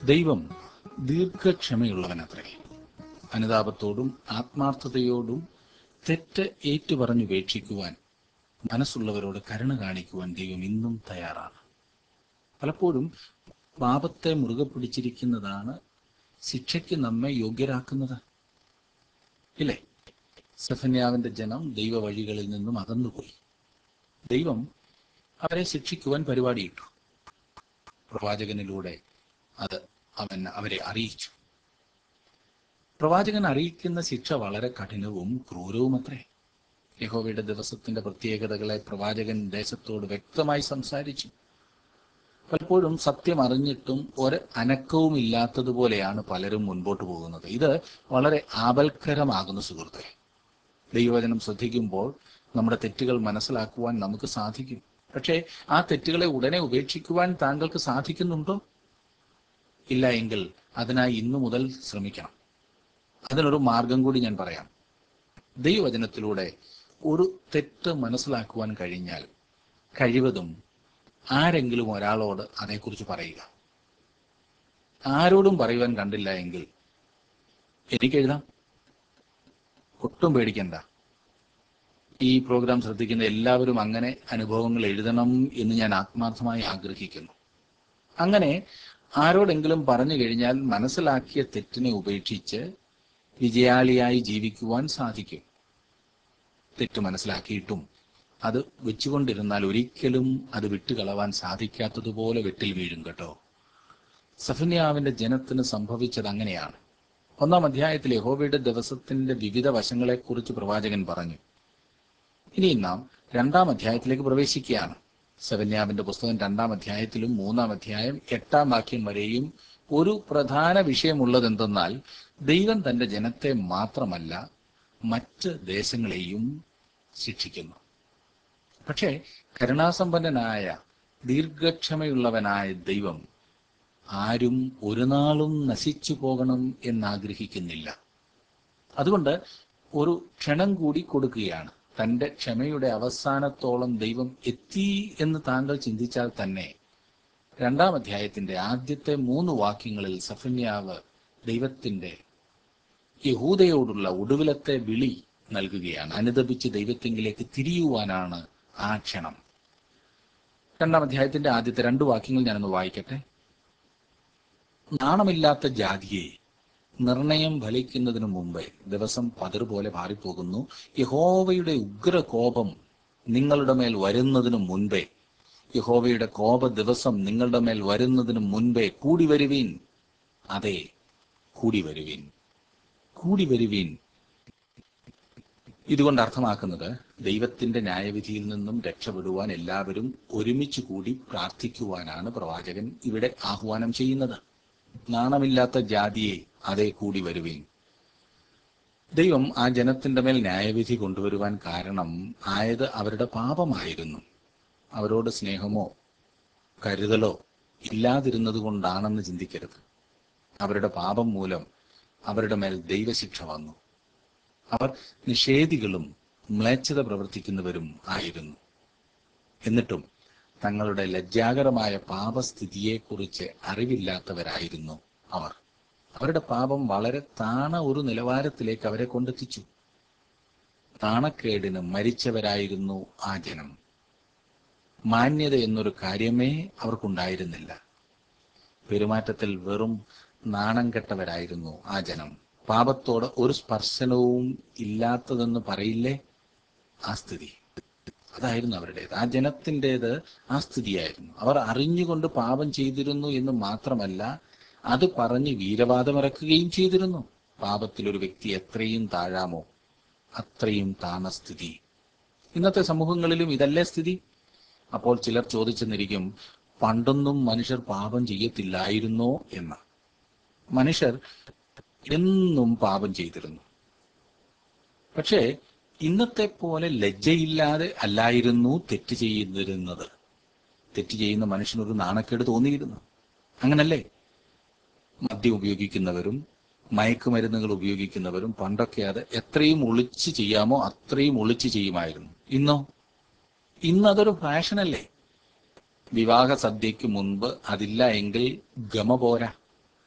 ദൈവം ദീർഘക്ഷമയുള്ളവനത്രേ അനുതാപത്തോടും ആത്മാർത്ഥതയോടും തെറ്റ് ഏറ്റുപറഞ്ഞുപേക്ഷിക്കുവാൻ മനസ്സുള്ളവരോട് കരുണ കാണിക്കുവാൻ ദൈവം ഇന്നും തയ്യാറാണ് പലപ്പോഴും പാപത്തെ മുറുകെ പിടിച്ചിരിക്കുന്നതാണ് ശിക്ഷയ്ക്ക് നമ്മെ യോഗ്യരാക്കുന്നത് ഇല്ലേ സെഫന്യാവിന്റെ ജനം ദൈവ വഴികളിൽ നിന്നും അകന്നുപോയി ദൈവം അവരെ ശിക്ഷിക്കുവാൻ പരിപാടിയിട്ടു പ്രവാചകനിലൂടെ അത് അവൻ അവരെ അറിയിച്ചു പ്രവാചകൻ അറിയിക്കുന്ന ശിക്ഷ വളരെ കഠിനവും ക്രൂരവും അത്രേ യഹോവയുടെ ദിവസത്തിന്റെ പ്രത്യേകതകളെ പ്രവാചകൻ ദേശത്തോട് വ്യക്തമായി സംസാരിച്ചു പലപ്പോഴും സത്യം അറിഞ്ഞിട്ടും ഒരു അനക്കവും ഇല്ലാത്തതുപോലെയാണ് പലരും മുൻപോട്ട് പോകുന്നത് ഇത് വളരെ ആപൽക്കരമാകുന്ന സുഹൃത്തെ ദൈവവചനം ശ്രദ്ധിക്കുമ്പോൾ നമ്മുടെ തെറ്റുകൾ മനസ്സിലാക്കുവാൻ നമുക്ക് സാധിക്കും പക്ഷേ ആ തെറ്റുകളെ ഉടനെ ഉപേക്ഷിക്കുവാൻ താങ്കൾക്ക് സാധിക്കുന്നുണ്ടോ ഇല്ല എങ്കിൽ അതിനായി ഇന്നു മുതൽ ശ്രമിക്കണം അതിനൊരു മാർഗം കൂടി ഞാൻ പറയാം ദൈവവചനത്തിലൂടെ ഒരു തെറ്റ് മനസ്സിലാക്കുവാൻ കഴിഞ്ഞാൽ കഴിവതും ആരെങ്കിലും ഒരാളോട് അതേക്കുറിച്ച് പറയുക ആരോടും പറയുവാൻ കണ്ടില്ല എങ്കിൽ എനിക്കെഴുതാം ഒട്ടും പേടിക്കണ്ട ഈ പ്രോഗ്രാം ശ്രദ്ധിക്കുന്ന എല്ലാവരും അങ്ങനെ അനുഭവങ്ങൾ എഴുതണം എന്ന് ഞാൻ ആത്മാർത്ഥമായി ആഗ്രഹിക്കുന്നു അങ്ങനെ ആരോടെങ്കിലും പറഞ്ഞു കഴിഞ്ഞാൽ മനസ്സിലാക്കിയ തെറ്റിനെ ഉപേക്ഷിച്ച് വിജയാളിയായി ജീവിക്കുവാൻ സാധിക്കും തെറ്റ് മനസ്സിലാക്കിയിട്ടും അത് വെച്ചുകൊണ്ടിരുന്നാൽ ഒരിക്കലും അത് വിട്ടുകളവാൻ സാധിക്കാത്തതുപോലെ വെട്ടിൽ വീഴും കേട്ടോ സഫന്യാവിന്റെ ജനത്തിന് സംഭവിച്ചത് അങ്ങനെയാണ് ഒന്നാം അധ്യായത്തിൽ യഹോവയുടെ ദിവസത്തിന്റെ വിവിധ വശങ്ങളെക്കുറിച്ച് പ്രവാചകൻ പറഞ്ഞു ഇനി നാം രണ്ടാം അധ്യായത്തിലേക്ക് പ്രവേശിക്കുകയാണ് സെവന്യാവിന്റെ പുസ്തകം രണ്ടാം അധ്യായത്തിലും മൂന്നാം അധ്യായം എട്ടാം വാക്യം വരെയും ഒരു പ്രധാന വിഷയമുള്ളത് എന്തെന്നാൽ ദൈവം തന്റെ ജനത്തെ മാത്രമല്ല മറ്റ് ദേശങ്ങളെയും ശിക്ഷിക്കുന്നു പക്ഷേ കരുണാസമ്പന്നനായ ദീർഘക്ഷമയുള്ളവനായ ദൈവം ആരും ഒരു നാളും നശിച്ചു പോകണം എന്നാഗ്രഹിക്കുന്നില്ല അതുകൊണ്ട് ഒരു ക്ഷണം കൂടി കൊടുക്കുകയാണ് തന്റെ ക്ഷമയുടെ അവസാനത്തോളം ദൈവം എത്തി എന്ന് താങ്കൾ ചിന്തിച്ചാൽ തന്നെ രണ്ടാം അധ്യായത്തിന്റെ ആദ്യത്തെ മൂന്ന് വാക്യങ്ങളിൽ സഫന്യാവ് ദൈവത്തിന്റെ യഹൂദയോടുള്ള ഒടുവിലത്തെ വിളി നൽകുകയാണ് അനുദപിച്ച് ദൈവത്തെങ്കിലേക്ക് തിരിയുവാനാണ് ആ ക്ഷണം രണ്ടാം അധ്യായത്തിന്റെ ആദ്യത്തെ രണ്ട് വാക്യങ്ങൾ ഞാനൊന്ന് വായിക്കട്ടെ നാണമില്ലാത്ത ജാതിയെ നിർണയം ഫലിക്കുന്നതിനു മുമ്പേ ദിവസം പതിർ പോലെ മാറിപ്പോകുന്നു യഹോവയുടെ ഉഗ്രകോപം നിങ്ങളുടെ മേൽ വരുന്നതിനു മുൻപേ യഹോവയുടെ കോപ ദിവസം നിങ്ങളുടെ മേൽ വരുന്നതിന് മുൻപേ കൂടി വരുവീൻ അതെ കൂടി വരുവീൻ കൂടി വരുവീൻ ഇതുകൊണ്ട് അർത്ഥമാക്കുന്നത് ദൈവത്തിന്റെ ന്യായവിധിയിൽ നിന്നും രക്ഷപ്പെടുവാൻ എല്ലാവരും ഒരുമിച്ച് കൂടി പ്രാർത്ഥിക്കുവാനാണ് പ്രവാചകൻ ഇവിടെ ആഹ്വാനം ചെയ്യുന്നത് നാണമില്ലാത്ത ജാതിയെ അതേ കൂടി വരുവീൻ ദൈവം ആ ജനത്തിന്റെ മേൽ ന്യായവിധി കൊണ്ടുവരുവാൻ കാരണം ആയത് അവരുടെ പാപമായിരുന്നു അവരോട് സ്നേഹമോ കരുതലോ ഇല്ലാതിരുന്നത് കൊണ്ടാണെന്ന് ചിന്തിക്കരുത് അവരുടെ പാപം മൂലം അവരുടെ മേൽ ദൈവശിക്ഷ വന്നു അവർ നിഷേധികളും മ്ലേച്ഛത പ്രവർത്തിക്കുന്നവരും ആയിരുന്നു എന്നിട്ടും തങ്ങളുടെ ലജ്ജാകരമായ പാപസ്ഥിതിയെക്കുറിച്ച് അറിവില്ലാത്തവരായിരുന്നു അവർ അവരുടെ പാപം വളരെ താണ ഒരു നിലവാരത്തിലേക്ക് അവരെ കൊണ്ടെത്തിച്ചു നാണക്കേടിന് മരിച്ചവരായിരുന്നു ആ ജനം മാന്യത എന്നൊരു കാര്യമേ അവർക്കുണ്ടായിരുന്നില്ല പെരുമാറ്റത്തിൽ വെറും നാണം കെട്ടവരായിരുന്നു ആ ജനം പാപത്തോട് ഒരു സ്പർശനവും ഇല്ലാത്തതെന്ന് പറയില്ലേ ആ സ്ഥിതി അതായിരുന്നു അവരുടേത് ആ ജനത്തിൻ്റെത് ആ സ്ഥിതിയായിരുന്നു അവർ അറിഞ്ഞുകൊണ്ട് പാപം ചെയ്തിരുന്നു എന്ന് മാത്രമല്ല അത് പറഞ്ഞ് വീരവാദമിറക്കുകയും ചെയ്തിരുന്നു പാപത്തിൽ ഒരു വ്യക്തി എത്രയും താഴാമോ അത്രയും താണ സ്ഥിതി ഇന്നത്തെ സമൂഹങ്ങളിലും ഇതല്ലേ സ്ഥിതി അപ്പോൾ ചിലർ ചോദിച്ചെന്നിരിക്കും പണ്ടൊന്നും മനുഷ്യർ പാപം ചെയ്യത്തില്ലായിരുന്നോ എന്ന് മനുഷ്യർ എന്നും പാപം ചെയ്തിരുന്നു പക്ഷേ ഇന്നത്തെ പോലെ ലജ്ജയില്ലാതെ അല്ലായിരുന്നു തെറ്റ് ചെയ്തിരുന്നത് തെറ്റ് ചെയ്യുന്ന മനുഷ്യനൊരു നാണക്കേട് തോന്നിയിരുന്നു അങ്ങനല്ലേ മദ്യം ഉപയോഗിക്കുന്നവരും മയക്കുമരുന്നുകൾ ഉപയോഗിക്കുന്നവരും പണ്ടൊക്കെ അത് എത്രയും ഒളിച്ച് ചെയ്യാമോ അത്രയും ഒളിച്ച് ചെയ്യുമായിരുന്നു ഇന്നോ ഇന്ന് അതൊരു ഫാഷനല്ലേ വിവാഹ സദ്യക്ക് മുൻപ് അതില്ല എങ്കിൽ ഗമ പോരാ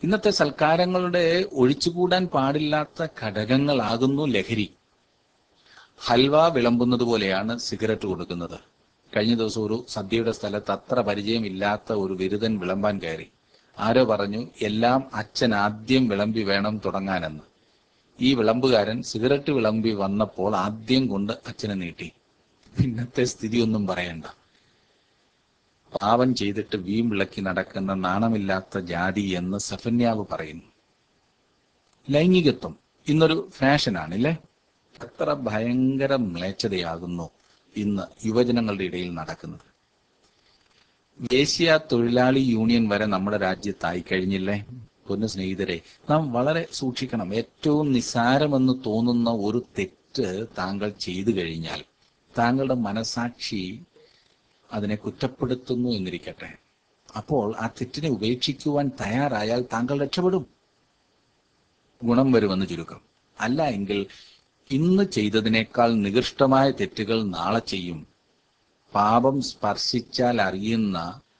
ഇന്നത്തെ സൽക്കാരങ്ങളുടെ ഒഴിച്ചുകൂടാൻ പാടില്ലാത്ത ഘടകങ്ങളാകുന്നു ലഹരി ഹൽവ വിളമ്പുന്നത് പോലെയാണ് സിഗരറ്റ് കൊടുക്കുന്നത് കഴിഞ്ഞ ദിവസം ഒരു സദ്യയുടെ സ്ഥലത്ത് അത്ര പരിചയമില്ലാത്ത ഒരു ബിരുദൻ വിളമ്പാൻ കയറി ആരോ പറഞ്ഞു എല്ലാം അച്ഛൻ ആദ്യം വിളമ്പി വേണം തുടങ്ങാനെന്ന് ഈ വിളമ്പുകാരൻ സിഗരറ്റ് വിളമ്പി വന്നപ്പോൾ ആദ്യം കൊണ്ട് അച്ഛനെ നീട്ടി പിന്നത്തെ സ്ഥിതി ഒന്നും പറയണ്ട പാവം ചെയ്തിട്ട് വീം വിളക്കി നടക്കുന്ന നാണമില്ലാത്ത ജാതി എന്ന് സഫന്യാവ് പറയുന്നു ലൈംഗികത്വം ഇന്നൊരു ഫാഷനാണില്ലേ എത്ര ഭയങ്കര മ്ലേച്ഛതയാകുന്നു ഇന്ന് യുവജനങ്ങളുടെ ഇടയിൽ നടക്കുന്നത് ദേശീയ തൊഴിലാളി യൂണിയൻ വരെ നമ്മുടെ രാജ്യത്തായി കഴിഞ്ഞില്ലേ പൊന്നു സ്നേഹിതരെ നാം വളരെ സൂക്ഷിക്കണം ഏറ്റവും നിസ്സാരമെന്ന് തോന്നുന്ന ഒരു തെറ്റ് താങ്കൾ ചെയ്തു കഴിഞ്ഞാൽ താങ്കളുടെ മനസാക്ഷി അതിനെ കുറ്റപ്പെടുത്തുന്നു എന്നിരിക്കട്ടെ അപ്പോൾ ആ തെറ്റിനെ ഉപേക്ഷിക്കുവാൻ തയ്യാറായാൽ താങ്കൾ രക്ഷപ്പെടും ഗുണം വരുമെന്ന് ചുരുക്കം അല്ല എങ്കിൽ ഇന്ന് ചെയ്തതിനേക്കാൾ നികൃഷ്ടമായ തെറ്റുകൾ നാളെ ചെയ്യും പാപം സ്പർശിച്ചാൽ അറിയുന്ന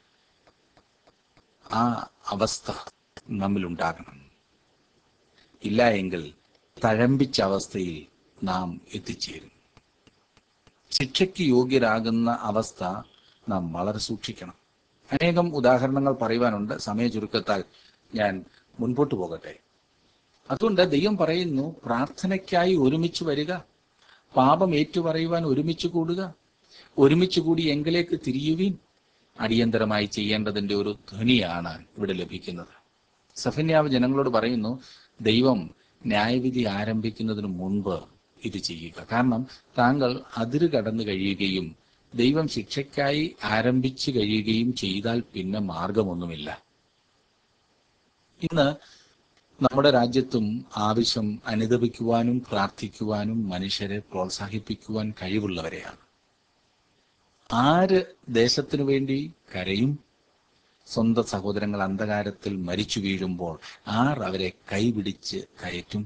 ആ അവസ്ഥ നമ്മിലുണ്ടാകണം ഇല്ല എങ്കിൽ തഴമ്പിച്ച അവസ്ഥയിൽ നാം എത്തിച്ചേരും ശിക്ഷയ്ക്ക് യോഗ്യരാകുന്ന അവസ്ഥ നാം വളരെ സൂക്ഷിക്കണം അനേകം ഉദാഹരണങ്ങൾ പറയുവാനുണ്ട് സമയ ചുരുക്കത്താൽ ഞാൻ മുൻപോട്ട് പോകട്ടെ അതുകൊണ്ട് ദൈവം പറയുന്നു പ്രാർത്ഥനയ്ക്കായി ഒരുമിച്ച് വരിക പാപം ഏറ്റുപറയുവാൻ ഒരുമിച്ച് കൂടുക ഒരുമിച്ച് കൂടി എങ്കിലേക്ക് തിരിയുവീൻ അടിയന്തരമായി ചെയ്യേണ്ടതിന്റെ ഒരു ധ്വനിയാണ് ഇവിടെ ലഭിക്കുന്നത് സഫന്യാവ് ജനങ്ങളോട് പറയുന്നു ദൈവം ന്യായവിധി ആരംഭിക്കുന്നതിന് മുൻപ് ഇത് ചെയ്യുക കാരണം താങ്കൾ അതിര് കടന്നു കഴിയുകയും ദൈവം ശിക്ഷയ്ക്കായി ആരംഭിച്ചു കഴിയുകയും ചെയ്താൽ പിന്നെ മാർഗമൊന്നുമില്ല ഇന്ന് നമ്മുടെ രാജ്യത്തും ആവശ്യം അനുദപിക്കുവാനും പ്രാർത്ഥിക്കുവാനും മനുഷ്യരെ പ്രോത്സാഹിപ്പിക്കുവാൻ കഴിവുള്ളവരെയാണ് ആര് ദേശത്തിനു വേണ്ടി കരയും സ്വന്തം സഹോദരങ്ങൾ അന്ധകാരത്തിൽ മരിച്ചു വീഴുമ്പോൾ ആർ അവരെ കൈപിടിച്ച് കയറ്റും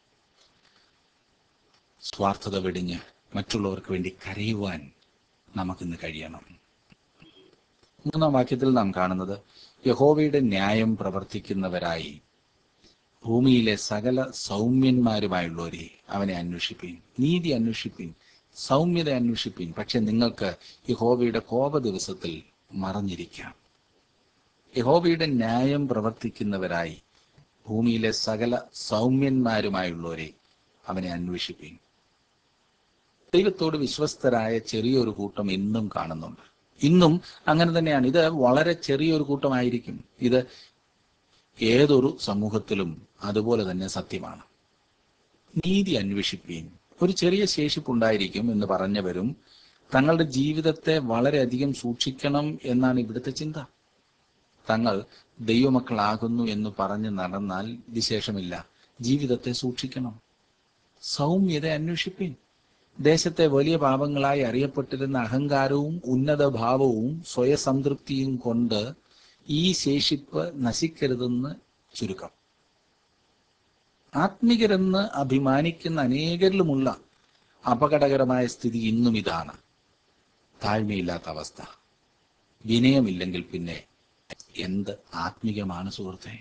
സ്വാർത്ഥത വെടിഞ്ഞ് മറ്റുള്ളവർക്ക് വേണ്ടി കരയുവാൻ നമുക്കിന്ന് കഴിയണം മൂന്നാം വാക്യത്തിൽ നാം കാണുന്നത് യഹോവയുടെ ന്യായം പ്രവർത്തിക്കുന്നവരായി ഭൂമിയിലെ സകല സൗമ്യന്മാരുമായുള്ളവരെ അവനെ അന്വേഷിപ്പീൻ നീതി അന്വേഷിപ്പീൻ സൗമ്യത അന്വേഷിപ്പീൻ പക്ഷെ നിങ്ങൾക്ക് യഹോവയുടെ കോപ ദിവസത്തിൽ മറഞ്ഞിരിക്കാം യഹോവയുടെ ന്യായം പ്രവർത്തിക്കുന്നവരായി ഭൂമിയിലെ സകല സൗമ്യന്മാരുമായുള്ളവരെ അവനെ അന്വേഷിപ്പീൻ ദൈവത്തോട് വിശ്വസ്തരായ ചെറിയൊരു കൂട്ടം ഇന്നും കാണുന്നുണ്ട് ഇന്നും അങ്ങനെ തന്നെയാണ് ഇത് വളരെ ചെറിയൊരു കൂട്ടമായിരിക്കും ഇത് ഏതൊരു സമൂഹത്തിലും അതുപോലെ തന്നെ സത്യമാണ് നീതി അന്വേഷിപ്പീൻ ഒരു ചെറിയ ശേഷിപ്പുണ്ടായിരിക്കും എന്ന് പറഞ്ഞവരും തങ്ങളുടെ ജീവിതത്തെ വളരെയധികം സൂക്ഷിക്കണം എന്നാണ് ഇവിടുത്തെ ചിന്ത തങ്ങൾ ദൈവമക്കളാകുന്നു എന്ന് പറഞ്ഞ് നടന്നാൽ വിശേഷമില്ല ജീവിതത്തെ സൂക്ഷിക്കണം സൗമ്യത അന്വേഷിപ്പീൻ ദേശത്തെ വലിയ പാപങ്ങളായി അറിയപ്പെട്ടിരുന്ന അഹങ്കാരവും ഉന്നത ഭാവവും സ്വയസംതൃപ്തിയും കൊണ്ട് ഈ ശേഷിപ്പ് നശിക്കരുതെന്ന് ചുരുക്കം ആത്മികരെന്ന് അഭിമാനിക്കുന്ന അനേകരിലുമുള്ള അപകടകരമായ സ്ഥിതി ഇന്നും ഇതാണ് താഴ്മയില്ലാത്ത അവസ്ഥ വിനയമില്ലെങ്കിൽ പിന്നെ എന്ത് ആത്മികമാണ് സുഹൃത്തെ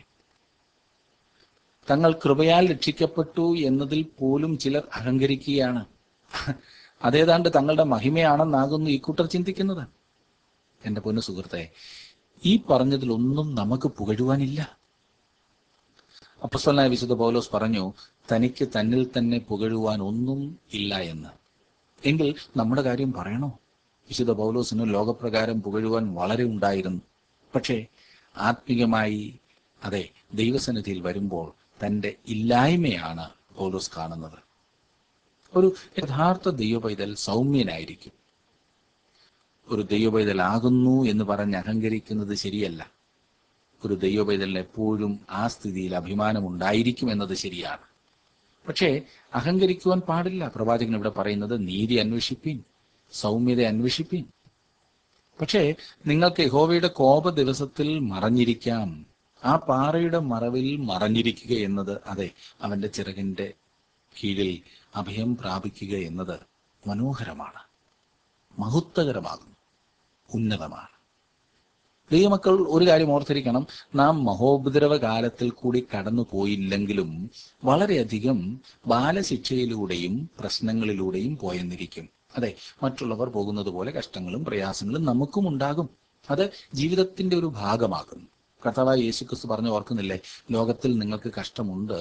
തങ്ങൾ കൃപയാൽ രക്ഷിക്കപ്പെട്ടു എന്നതിൽ പോലും ചിലർ അഹങ്കരിക്കുകയാണ് അതേതാണ്ട് തങ്ങളുടെ മഹിമയാണെന്നാകുന്നു ഈ കൂട്ടർ ചിന്തിക്കുന്നത് എന്റെ പൊന്നു സുഹൃത്തെ ഈ പറഞ്ഞതിലൊന്നും നമുക്ക് പുകഴുവാനില്ല അപ്പസ്വലായ വിശുദ്ധ പൗലോസ് പറഞ്ഞു തനിക്ക് തന്നിൽ തന്നെ പുകഴുവാൻ ഒന്നും ഇല്ല എന്ന് എങ്കിൽ നമ്മുടെ കാര്യം പറയണോ വിശുദ്ധ പൗലോസിന് ലോകപ്രകാരം പുകഴുവാൻ വളരെ ഉണ്ടായിരുന്നു പക്ഷേ ആത്മീകമായി അതെ ദൈവസന്നിധിയിൽ വരുമ്പോൾ തന്റെ ഇല്ലായ്മയാണ് പൗലോസ് കാണുന്നത് ഒരു യഥാർത്ഥ ദൈവപൈതൽ സൗമ്യനായിരിക്കും ഒരു ദൈവപൈതലാകുന്നു എന്ന് പറഞ്ഞ് അഹങ്കരിക്കുന്നത് ശരിയല്ല ഒരു ദൈവപൈതലിന് എപ്പോഴും ആ സ്ഥിതിയിൽ അഭിമാനമുണ്ടായിരിക്കും എന്നത് ശരിയാണ് പക്ഷേ അഹങ്കരിക്കുവാൻ പാടില്ല പ്രവാചകൻ ഇവിടെ പറയുന്നത് നീതി അന്വേഷിപ്പീൻ സൗമ്യത അന്വേഷിപ്പീൻ പക്ഷേ നിങ്ങൾക്ക് യഹോവയുടെ കോപ ദിവസത്തിൽ മറഞ്ഞിരിക്കാം ആ പാറയുടെ മറവിൽ മറഞ്ഞിരിക്കുക എന്നത് അതെ അവന്റെ ചിറകിന്റെ കീഴിൽ അഭയം പ്രാപിക്കുക എന്നത് മനോഹരമാണ് മഹത്വകരമാകുന്നു ഉന്നതമാണ് ദൈവമക്കൾ ഒരു കാര്യം ഓർത്തിരിക്കണം നാം മഹോപദ്രവ കാലത്തിൽ കൂടി കടന്നു പോയില്ലെങ്കിലും വളരെയധികം ബാലശിക്ഷയിലൂടെയും പ്രശ്നങ്ങളിലൂടെയും പോയെന്നിരിക്കും അതെ മറ്റുള്ളവർ പോകുന്നത് പോലെ കഷ്ടങ്ങളും പ്രയാസങ്ങളും നമുക്കും ഉണ്ടാകും അത് ജീവിതത്തിന്റെ ഒരു ഭാഗമാകുന്നു കർത്താവായ യേശുക്രിസ്തു പറഞ്ഞു ഓർക്കുന്നില്ലേ ലോകത്തിൽ നിങ്ങൾക്ക് കഷ്ടമുണ്ട്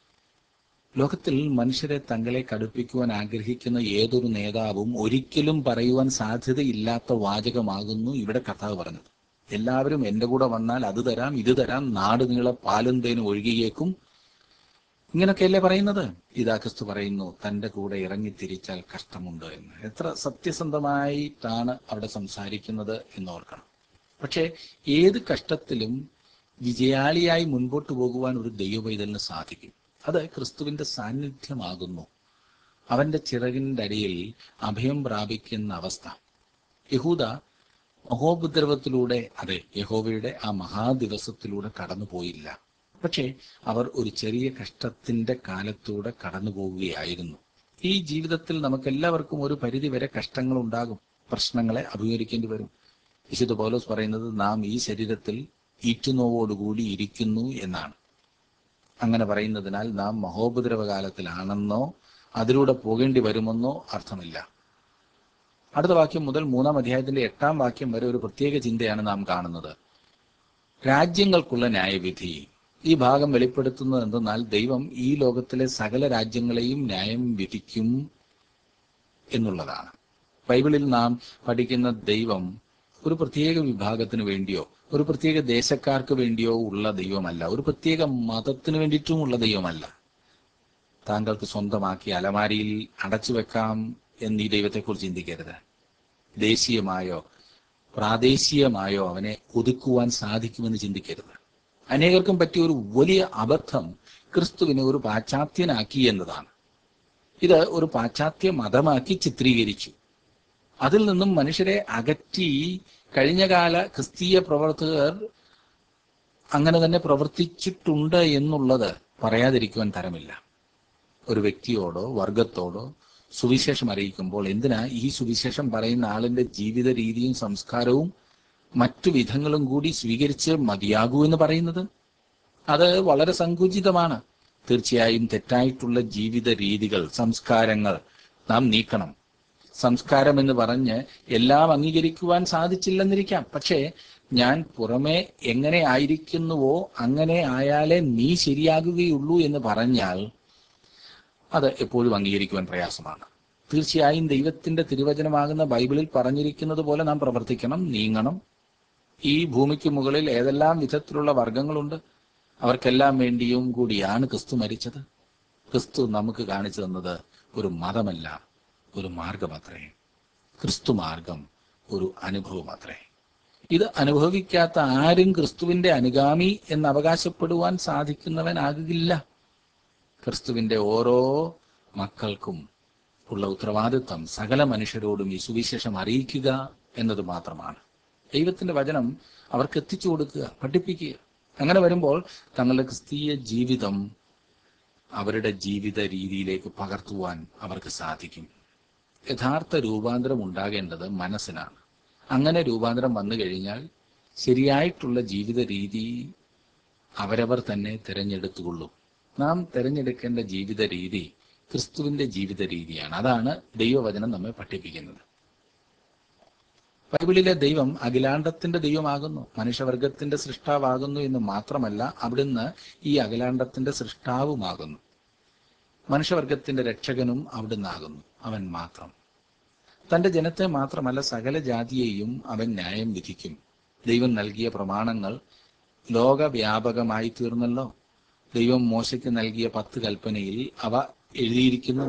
ലോകത്തിൽ മനുഷ്യരെ തങ്ങളെ കടുപ്പിക്കുവാൻ ആഗ്രഹിക്കുന്ന ഏതൊരു നേതാവും ഒരിക്കലും പറയുവാൻ സാധ്യതയില്ലാത്ത വാചകമാകുന്നു ഇവിടെ കർത്താവ് പറഞ്ഞത് എല്ലാവരും എന്റെ കൂടെ വന്നാൽ അത് തരാം ഇത് തരാം നാട് നീളെ പാലും തേനും ഒഴുകിയേക്കും ഇങ്ങനൊക്കെയല്ലേ പറയുന്നത് ഇതാ ക്രിസ്തു പറയുന്നു തന്റെ കൂടെ ഇറങ്ങി തിരിച്ചാൽ കഷ്ടമുണ്ട് എന്ന് എത്ര സത്യസന്ധമായിട്ടാണ് അവിടെ സംസാരിക്കുന്നത് എന്ന് ഓർക്കണം പക്ഷേ ഏത് കഷ്ടത്തിലും വിജയാളിയായി മുൻപോട്ട് പോകുവാൻ ഒരു ദൈവവൈതലിന് സാധിക്കും അത് ക്രിസ്തുവിന്റെ സാന്നിധ്യമാകുന്നു അവന്റെ ചിറകിന്റെ അടിയിൽ അഭയം പ്രാപിക്കുന്ന അവസ്ഥ യഹൂദ മഹോപദ്രവത്തിലൂടെ അതെ യഹോവയുടെ ആ മഹാദിവസത്തിലൂടെ കടന്നുപോയില്ല പക്ഷേ അവർ ഒരു ചെറിയ കഷ്ടത്തിന്റെ കാലത്തൂടെ കടന്നു പോവുകയായിരുന്നു ഈ ജീവിതത്തിൽ നമുക്കെല്ലാവർക്കും ഒരു പരിധി വരെ കഷ്ടങ്ങൾ ഉണ്ടാകും പ്രശ്നങ്ങളെ അഭിമുഖീകരിക്കേണ്ടി വരും വിശുദ്ധ പൗലോസ് പറയുന്നത് നാം ഈ ശരീരത്തിൽ ഈറ്റുനോവോടുകൂടി ഇരിക്കുന്നു എന്നാണ് അങ്ങനെ പറയുന്നതിനാൽ നാം മഹോപദ്രവ കാലത്തിലാണെന്നോ അതിലൂടെ പോകേണ്ടി വരുമെന്നോ അർത്ഥമില്ല അടുത്ത വാക്യം മുതൽ മൂന്നാം അധ്യായത്തിന്റെ എട്ടാം വാക്യം വരെ ഒരു പ്രത്യേക ചിന്തയാണ് നാം കാണുന്നത് രാജ്യങ്ങൾക്കുള്ള ന്യായവിധി ഈ ഭാഗം വെളിപ്പെടുത്തുന്നത് എന്തെന്നാൽ ദൈവം ഈ ലോകത്തിലെ സകല രാജ്യങ്ങളെയും ന്യായം വിധിക്കും എന്നുള്ളതാണ് ബൈബിളിൽ നാം പഠിക്കുന്ന ദൈവം ഒരു പ്രത്യേക വിഭാഗത്തിന് വേണ്ടിയോ ഒരു പ്രത്യേക ദേശക്കാർക്ക് വേണ്ടിയോ ഉള്ള ദൈവമല്ല ഒരു പ്രത്യേക മതത്തിന് വേണ്ടിയിട്ടുമുള്ള ദൈവമല്ല താങ്കൾക്ക് സ്വന്തമാക്കി അലമാരിയിൽ അടച്ചു വെക്കാം എന്ന് ഈ ദൈവത്തെക്കുറിച്ച് ചിന്തിക്കരുത് ദേശീയമായോ പ്രാദേശികമായോ അവനെ ഒതുക്കുവാൻ സാധിക്കുമെന്ന് ചിന്തിക്കരുത് അനേകർക്കും പറ്റിയ ഒരു വലിയ അബദ്ധം ക്രിസ്തുവിനെ ഒരു പാശ്ചാത്യനാക്കി എന്നതാണ് ഇത് ഒരു പാശ്ചാത്യ മതമാക്കി ചിത്രീകരിച്ചു അതിൽ നിന്നും മനുഷ്യരെ അകറ്റി കഴിഞ്ഞകാല ക്രിസ്തീയ പ്രവർത്തകർ അങ്ങനെ തന്നെ പ്രവർത്തിച്ചിട്ടുണ്ട് എന്നുള്ളത് പറയാതിരിക്കുവാൻ തരമില്ല ഒരു വ്യക്തിയോടോ വർഗത്തോടോ സുവിശേഷം അറിയിക്കുമ്പോൾ എന്തിനാ ഈ സുവിശേഷം പറയുന്ന ആളിന്റെ ജീവിത രീതിയും സംസ്കാരവും മറ്റു വിധങ്ങളും കൂടി സ്വീകരിച്ച് മതിയാകൂ എന്ന് പറയുന്നത് അത് വളരെ സങ്കുചിതമാണ് തീർച്ചയായും തെറ്റായിട്ടുള്ള ജീവിത രീതികൾ സംസ്കാരങ്ങൾ നാം നീക്കണം സംസ്കാരം എന്ന് പറഞ്ഞ് എല്ലാം അംഗീകരിക്കുവാൻ സാധിച്ചില്ലെന്നിരിക്കാം പക്ഷേ ഞാൻ പുറമെ എങ്ങനെ ആയിരിക്കുന്നുവോ അങ്ങനെ ആയാലേ നീ ശരിയാകുകയുള്ളൂ എന്ന് പറഞ്ഞാൽ അത് എപ്പോഴും അംഗീകരിക്കുവാൻ പ്രയാസമാണ് തീർച്ചയായും ദൈവത്തിന്റെ തിരുവചനമാകുന്ന ബൈബിളിൽ പറഞ്ഞിരിക്കുന്നത് പോലെ നാം പ്രവർത്തിക്കണം നീങ്ങണം ഈ ഭൂമിക്ക് മുകളിൽ ഏതെല്ലാം വിധത്തിലുള്ള വർഗങ്ങളുണ്ട് അവർക്കെല്ലാം വേണ്ടിയും കൂടിയാണ് ക്രിസ്തു മരിച്ചത് ക്രിസ്തു നമുക്ക് കാണിച്ചു തന്നത് ഒരു മതമല്ല ഒരു മാർഗമത്രേ ക്രിസ്തു മാർഗം ഒരു അനുഭവമത്രേ ഇത് അനുഭവിക്കാത്ത ആരും ക്രിസ്തുവിന്റെ അനുഗാമി എന്ന് അവകാശപ്പെടുവാൻ സാധിക്കുന്നവനാകില്ല ക്രിസ്തുവിന്റെ ഓരോ മക്കൾക്കും ഉള്ള ഉത്തരവാദിത്വം സകല മനുഷ്യരോടും ഈ സുവിശേഷം അറിയിക്കുക എന്നത് മാത്രമാണ് ദൈവത്തിന്റെ വചനം അവർക്ക് എത്തിച്ചു കൊടുക്കുക പഠിപ്പിക്കുക അങ്ങനെ വരുമ്പോൾ തങ്ങളുടെ ക്രിസ്തീയ ജീവിതം അവരുടെ ജീവിത രീതിയിലേക്ക് പകർത്തുവാൻ അവർക്ക് സാധിക്കും യഥാർത്ഥ രൂപാന്തരം ഉണ്ടാകേണ്ടത് മനസ്സിനാണ് അങ്ങനെ രൂപാന്തരം വന്നു കഴിഞ്ഞാൽ ശരിയായിട്ടുള്ള ജീവിത രീതി അവരവർ തന്നെ തിരഞ്ഞെടുത്തുകൊള്ളും നാം തിരഞ്ഞെടുക്കേണ്ട ജീവിത രീതി ക്രിസ്തുവിന്റെ ജീവിത രീതിയാണ് അതാണ് ദൈവവചനം നമ്മെ പഠിപ്പിക്കുന്നത് ബൈബിളിലെ ദൈവം അഖിലാണ്ടത്തിന്റെ ദൈവമാകുന്നു മനുഷ്യവർഗത്തിന്റെ സൃഷ്ടാവാകുന്നു എന്ന് മാത്രമല്ല അവിടുന്ന് ഈ അഖിലാണ്ടത്തിന്റെ സൃഷ്ടാവുമാകുന്നു മനുഷ്യവർഗത്തിന്റെ രക്ഷകനും അവിടുന്നാകുന്നു അവൻ മാത്രം തന്റെ ജനത്തെ മാത്രമല്ല സകല ജാതിയെയും അവൻ ന്യായം വിധിക്കും ദൈവം നൽകിയ പ്രമാണങ്ങൾ ലോകവ്യാപകമായി തീർന്നല്ലോ ദൈവം മോശയ്ക്ക് നൽകിയ പത്ത് കൽപ്പനയിൽ അവ എഴുതിയിരിക്കുന്നു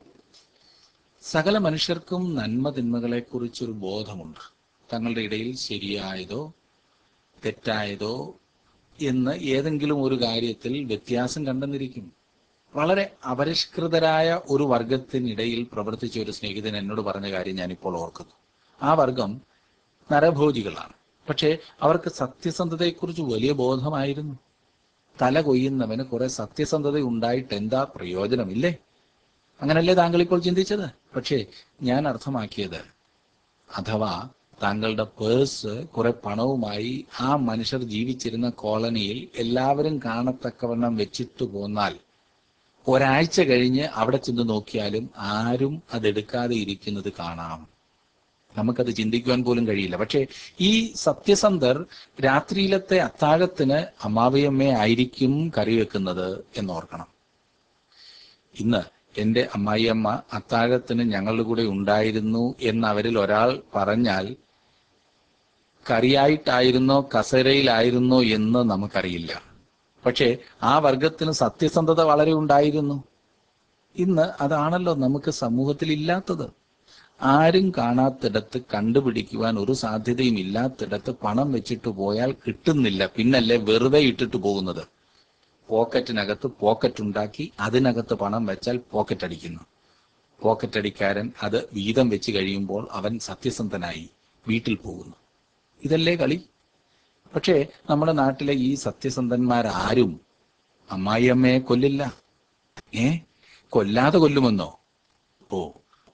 സകല മനുഷ്യർക്കും നന്മ തിന്മകളെക്കുറിച്ചൊരു ബോധമുണ്ട് തങ്ങളുടെ ഇടയിൽ ശരിയായതോ തെറ്റായതോ എന്ന് ഏതെങ്കിലും ഒരു കാര്യത്തിൽ വ്യത്യാസം കണ്ടെന്നിരിക്കും വളരെ അപരിഷ്കൃതരായ ഒരു വർഗത്തിനിടയിൽ പ്രവർത്തിച്ച ഒരു സ്നേഹിതൻ എന്നോട് പറഞ്ഞ കാര്യം ഞാനിപ്പോൾ ഓർക്കുന്നു ആ വർഗം നരഭോജികളാണ് പക്ഷേ അവർക്ക് സത്യസന്ധതയെക്കുറിച്ച് വലിയ ബോധമായിരുന്നു തല കൊയ്യുന്നവന് കുറെ സത്യസന്ധത ഉണ്ടായിട്ട് എന്താ പ്രയോജനമില്ലേ അങ്ങനല്ലേ താങ്കൾ ഇപ്പോൾ ചിന്തിച്ചത് പക്ഷേ ഞാൻ അർത്ഥമാക്കിയത് അഥവാ താങ്കളുടെ പേഴ്സ് കുറെ പണവുമായി ആ മനുഷ്യർ ജീവിച്ചിരുന്ന കോളനിയിൽ എല്ലാവരും കാണത്തക്കവണ്ണം വെച്ചിട്ട് പോന്നാൽ ഒരാഴ്ച കഴിഞ്ഞ് അവിടെ ചെന്ന് നോക്കിയാലും ആരും അതെടുക്കാതെ ഇരിക്കുന്നത് കാണാം നമുക്കത് ചിന്തിക്കുവാൻ പോലും കഴിയില്ല പക്ഷേ ഈ സത്യസന്ധർ രാത്രിയിലത്തെ അത്താഴത്തിന് അമ്മാവിയമ്മേ ആയിരിക്കും കറി വെക്കുന്നത് എന്നോർക്കണം ഇന്ന് എന്റെ അമ്മായിയമ്മ അത്താഴത്തിന് ഞങ്ങളുടെ കൂടെ ഉണ്ടായിരുന്നു എന്ന് അവരിൽ ഒരാൾ പറഞ്ഞാൽ കറിയായിട്ടായിരുന്നോ കസരയിലായിരുന്നോ എന്ന് നമുക്കറിയില്ല പക്ഷേ ആ വർഗത്തിന് സത്യസന്ധത വളരെ ഉണ്ടായിരുന്നു ഇന്ന് അതാണല്ലോ നമുക്ക് സമൂഹത്തിൽ ഇല്ലാത്തത് ആരും കാണാത്തിടത്ത് കണ്ടുപിടിക്കുവാൻ ഒരു സാധ്യതയും ഇല്ലാത്തിടത്ത് പണം വെച്ചിട്ട് പോയാൽ കിട്ടുന്നില്ല പിന്നല്ലേ വെറുതെ ഇട്ടിട്ട് പോകുന്നത് പോക്കറ്റിനകത്ത് പോക്കറ്റ് ഉണ്ടാക്കി അതിനകത്ത് പണം വെച്ചാൽ പോക്കറ്റ് അടിക്കുന്നു പോക്കറ്റ് അടിക്കാരൻ അത് വീതം വെച്ച് കഴിയുമ്പോൾ അവൻ സത്യസന്ധനായി വീട്ടിൽ പോകുന്നു ഇതല്ലേ കളി പക്ഷേ നമ്മുടെ നാട്ടിലെ ഈ സത്യസന്ധന്മാരാരും അമ്മായിയമ്മയെ കൊല്ലില്ല ഏ കൊല്ലാതെ കൊല്ലുമെന്നോ ഓ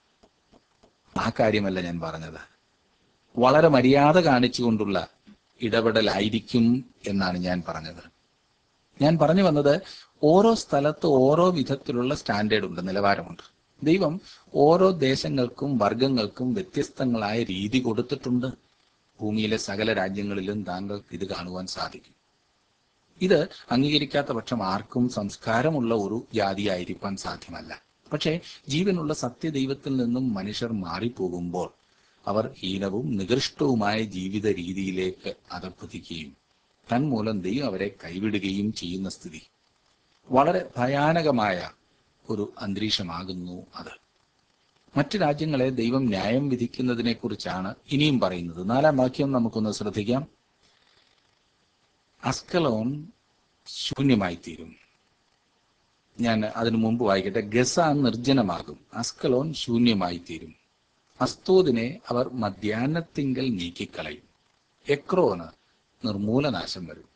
ആ കാര്യമല്ല ഞാൻ പറഞ്ഞത് വളരെ മര്യാദ കാണിച്ചുകൊണ്ടുള്ള ഇടപെടലായിരിക്കും എന്നാണ് ഞാൻ പറഞ്ഞത് ഞാൻ പറഞ്ഞു വന്നത് ഓരോ സ്ഥലത്ത് ഓരോ വിധത്തിലുള്ള സ്റ്റാൻഡേർഡ് ഉണ്ട് നിലവാരമുണ്ട് ദൈവം ഓരോ ദേശങ്ങൾക്കും വർഗങ്ങൾക്കും വ്യത്യസ്തങ്ങളായ രീതി കൊടുത്തിട്ടുണ്ട് ഭൂമിയിലെ സകല രാജ്യങ്ങളിലും താങ്കൾക്ക് ഇത് കാണുവാൻ സാധിക്കും ഇത് അംഗീകരിക്കാത്ത പക്ഷം ആർക്കും സംസ്കാരമുള്ള ഒരു ജാതിയായിരിക്കാൻ സാധ്യമല്ല പക്ഷേ ജീവനുള്ള സത്യദൈവത്തിൽ നിന്നും മനുഷ്യർ മാറിപ്പോകുമ്പോൾ അവർ ഹീനവും നികൃഷ്ടവുമായ ജീവിത രീതിയിലേക്ക് അധപ്പതിക്കുകയും തന്മൂലം ദൈവം അവരെ കൈവിടുകയും ചെയ്യുന്ന സ്ഥിതി വളരെ ഭയാനകമായ ഒരു അന്തരീക്ഷമാകുന്നു അത് മറ്റു രാജ്യങ്ങളെ ദൈവം ന്യായം വിധിക്കുന്നതിനെ കുറിച്ചാണ് ഇനിയും പറയുന്നത് നാലാം വാക്യം നമുക്കൊന്ന് ശ്രദ്ധിക്കാം അസ്കലോൺ ശൂന്യമായി തീരും ഞാൻ അതിനു മുമ്പ് വായിക്കട്ടെ ഗസ നിർജ്ജനമാകും അസ്കലോൺ ശൂന്യമായി തീരും അസ്തോദിനെ അവർ മധ്യാഹ്നത്തിങ്കൽ നീക്കിക്കളയും എക്രോന് നിർമൂലനാശം വരും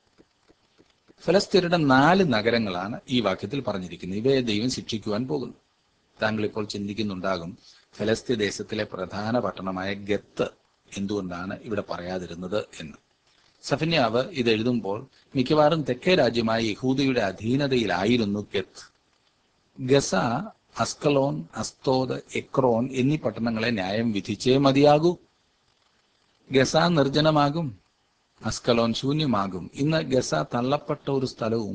ഫലസ്തീനയുടെ നാല് നഗരങ്ങളാണ് ഈ വാക്യത്തിൽ പറഞ്ഞിരിക്കുന്നത് ഇവയെ ദൈവം ശിക്ഷിക്കുവാൻ പോകുന്നു താങ്കൾ ഇപ്പോൾ ചിന്തിക്കുന്നുണ്ടാകും ഫലസ്തീൻ ദേശത്തിലെ പ്രധാന പട്ടണമായ ഗത്ത് എന്തുകൊണ്ടാണ് ഇവിടെ പറയാതിരുന്നത് എന്ന് സഫന്യാവ് ഇത് എഴുതുമ്പോൾ മിക്കവാറും തെക്കേ രാജ്യമായ യഹൂദയുടെ അധീനതയിലായിരുന്നു ഗത്ത് ഗസ അസ്കലോൺ അസ്തോദ് എക്രോൺ എന്നീ പട്ടണങ്ങളെ ന്യായം വിധിച്ചേ മതിയാകൂ ഗസ നിർജ്ജനമാകും അസ്കലോൺ ശൂന്യമാകും ഇന്ന് ഗസ തള്ളപ്പെട്ട ഒരു സ്ഥലവും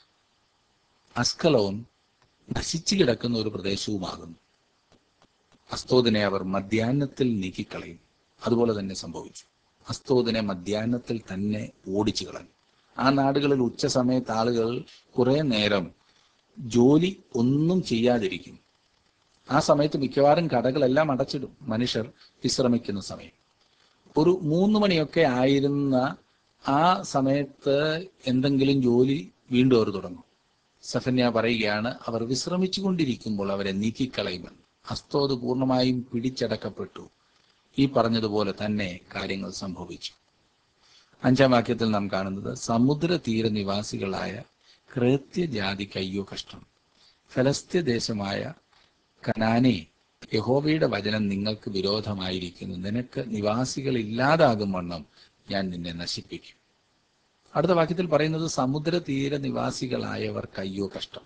അസ്കലോൺ നശിച്ചു കിടക്കുന്ന ഒരു പ്രദേശവുമാകുന്നു അസ്തോദിനെ അവർ മധ്യാഹ്നത്തിൽ നീക്കിക്കളയും അതുപോലെ തന്നെ സംഭവിച്ചു അസ്തോദിനെ മധ്യാഹ്നത്തിൽ തന്നെ ഓടിച്ചു കളഞ്ഞു ആ നാടുകളിൽ ഉച്ച സമയത്ത് ആളുകൾ കുറെ നേരം ജോലി ഒന്നും ചെയ്യാതിരിക്കും ആ സമയത്ത് മിക്കവാറും കടകളെല്ലാം അടച്ചിടും മനുഷ്യർ വിശ്രമിക്കുന്ന സമയം ഒരു മൂന്ന് മണിയൊക്കെ ആയിരുന്ന ആ സമയത്ത് എന്തെങ്കിലും ജോലി വീണ്ടും അവർ തുടങ്ങും സഫന്യ പറയുകയാണ് അവർ വിശ്രമിച്ചു കൊണ്ടിരിക്കുമ്പോൾ അവരെ നീക്കിക്കളയുമെന്ന് അസ്തോത് പൂർണ്ണമായും പിടിച്ചടക്കപ്പെട്ടു ഈ പറഞ്ഞതുപോലെ തന്നെ കാര്യങ്ങൾ സംഭവിച്ചു അഞ്ചാം വാക്യത്തിൽ നാം കാണുന്നത് സമുദ്ര തീര നിവാസികളായ കൃത്യജാതിക്ക് അയ്യോ കഷ്ടം ഫലസ്ത്യ ദേശമായ കനാനെ യഹോവയുടെ വചനം നിങ്ങൾക്ക് വിരോധമായിരിക്കുന്നു നിനക്ക് നിവാസികൾ ഇല്ലാതാകും വണ്ണം ഞാൻ നിന്നെ നശിപ്പിക്കും അടുത്ത വാക്യത്തിൽ പറയുന്നത് സമുദ്ര തീര നിവാസികളായവർക്ക് അയ്യോ കഷ്ടം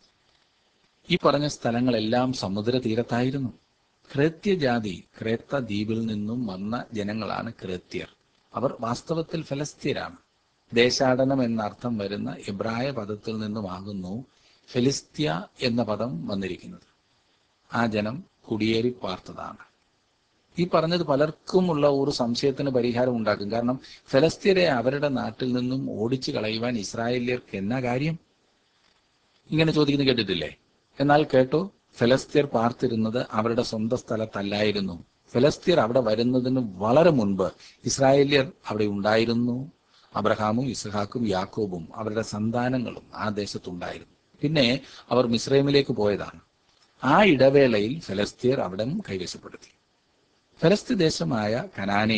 ഈ പറഞ്ഞ സ്ഥലങ്ങളെല്ലാം സമുദ്ര തീരത്തായിരുന്നു ക്രേത്യജാതി ക്രേത്ത ദ്വീപിൽ നിന്നും വന്ന ജനങ്ങളാണ് ക്രേത്യർ അവർ വാസ്തവത്തിൽ ഫലസ്തീരാണ് ദേശാടനം എന്നർത്ഥം വരുന്ന എബ്രായ പദത്തിൽ നിന്നുമാകുന്നു ഫെലിസ്ത്യ എന്ന പദം വന്നിരിക്കുന്നത് ആ ജനം കുടിയേറി പാർത്തതാണ് ഈ പറഞ്ഞത് പലർക്കുമുള്ള ഒരു സംശയത്തിന് പരിഹാരം ഉണ്ടാക്കും കാരണം ഫലസ്തീനെ അവരുടെ നാട്ടിൽ നിന്നും ഓടിച്ചു കളയുവാൻ ഇസ്രായേലിയർക്ക് എന്നാ കാര്യം ഇങ്ങനെ ചോദിക്കുന്നത് കേട്ടിട്ടില്ലേ എന്നാൽ കേട്ടോ ഫലസ്തീർ പാർത്തിരുന്നത് അവരുടെ സ്വന്തം സ്ഥലത്തല്ലായിരുന്നു ഫലസ്തീർ അവിടെ വരുന്നതിന് വളരെ മുൻപ് ഇസ്രായേലിയർ അവിടെ ഉണ്ടായിരുന്നു അബ്രഹാമും ഇസ്ഹാക്കും യാക്കോബും അവരുടെ സന്താനങ്ങളും ആ ദേശത്തുണ്ടായിരുന്നു പിന്നെ അവർ മിസ്രൈമിലേക്ക് പോയതാണ് ആ ഇടവേളയിൽ ഫലസ്തീർ അവിടെ കൈവശപ്പെടുത്തി ഫലസ്തീൻ ദേശമായ കനാനെ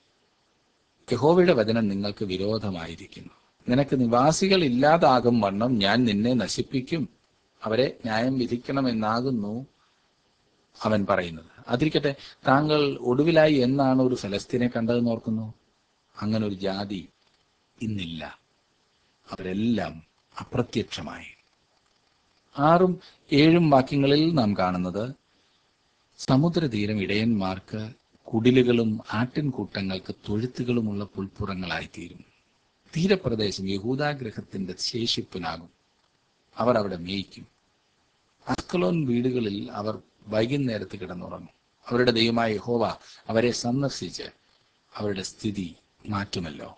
യഹോവയുടെ വചനം നിങ്ങൾക്ക് വിരോധമായിരിക്കുന്നു നിനക്ക് നിവാസികൾ ഇല്ലാതാകും വണ്ണം ഞാൻ നിന്നെ നശിപ്പിക്കും അവരെ ന്യായം വിധിക്കണമെന്നാകുന്നു അവൻ പറയുന്നത് അതിരിക്കട്ടെ താങ്കൾ ഒടുവിലായി എന്നാണ് ഒരു ഫലസ്തീനെ കണ്ടതെന്ന് ഓർക്കുന്നു അങ്ങനെ ഒരു ജാതി ഇന്നില്ല അവരെല്ലാം അപ്രത്യക്ഷമായി ആറും ഏഴും വാക്യങ്ങളിൽ നാം കാണുന്നത് സമുദ്രതീരം ഇടയന്മാർക്ക് കുടിലുകളും ആട്ടിൻകൂട്ടങ്ങൾക്ക് തൊഴുത്തുകളുമുള്ള പുൽപ്പുറങ്ങളായിത്തീരും തീരപ്രദേശം യഹൂദാഗ്രഹത്തിന്റെ ശേഷിപ്പിനാകും അവർ അവിടെ മേയ്ക്കും അസ്കലോൻ വീടുകളിൽ അവർ വൈകുന്നേരത്ത് കിടന്നുറങ്ങും അവരുടെ ദൈവമായ യഹോവ അവരെ സന്ദർശിച്ച് അവരുടെ സ്ഥിതി മാറ്റുമല്ലോ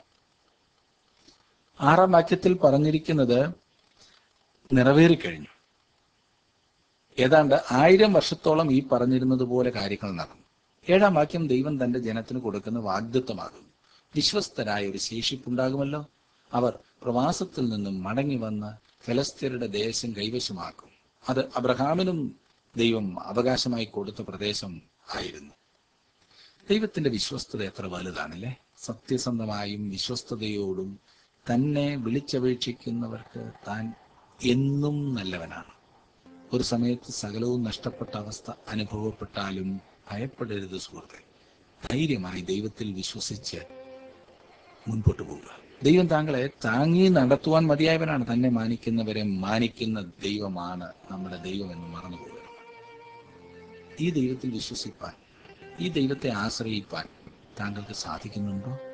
ആറാം വാക്യത്തിൽ പറഞ്ഞിരിക്കുന്നത് നിറവേറിക്കഴിഞ്ഞു ഏതാണ്ട് ആയിരം വർഷത്തോളം ഈ പറഞ്ഞിരുന്നത് പോലെ കാര്യങ്ങൾ നടന്നു ഏഴാം വാക്യം ദൈവം തന്റെ ജനത്തിന് കൊടുക്കുന്ന വാഗ്ദത്വമാകും വിശ്വസ്തരായ ഒരു ശേഷിപ്പുണ്ടാകുമല്ലോ അവർ പ്രവാസത്തിൽ നിന്നും മടങ്ങി വന്ന് ഫലസ്തീനയുടെ ദേശം കൈവശമാക്കും അത് അബ്രഹാമിനും ദൈവം അവകാശമായി കൊടുത്ത പ്രദേശം ആയിരുന്നു ദൈവത്തിന്റെ വിശ്വസ്തത എത്ര വലുതാണല്ലേ സത്യസന്ധമായും വിശ്വസ്തതയോടും തന്നെ വിളിച്ചപേക്ഷിക്കുന്നവർക്ക് താൻ എന്നും നല്ലവനാണ് ഒരു സമയത്ത് സകലവും നഷ്ടപ്പെട്ട അവസ്ഥ അനുഭവപ്പെട്ടാലും ഭയപ്പെടരുത് സുഹൃത്തെ ധൈര്യമായി ദൈവത്തിൽ വിശ്വസിച്ച് മുൻപോട്ട് പോവുക ദൈവം താങ്കളെ താങ്ങി നടത്തുവാൻ മതിയായവനാണ് തന്നെ മാനിക്കുന്നവരെ മാനിക്കുന്ന ദൈവമാണ് നമ്മുടെ ദൈവം എന്ന് മറന്നു പോകരുത് ഈ ദൈവത്തിൽ വിശ്വസിപ്പാൻ ഈ ദൈവത്തെ ആശ്രയിപ്പാൻ താങ്കൾക്ക് സാധിക്കുന്നുണ്ടോ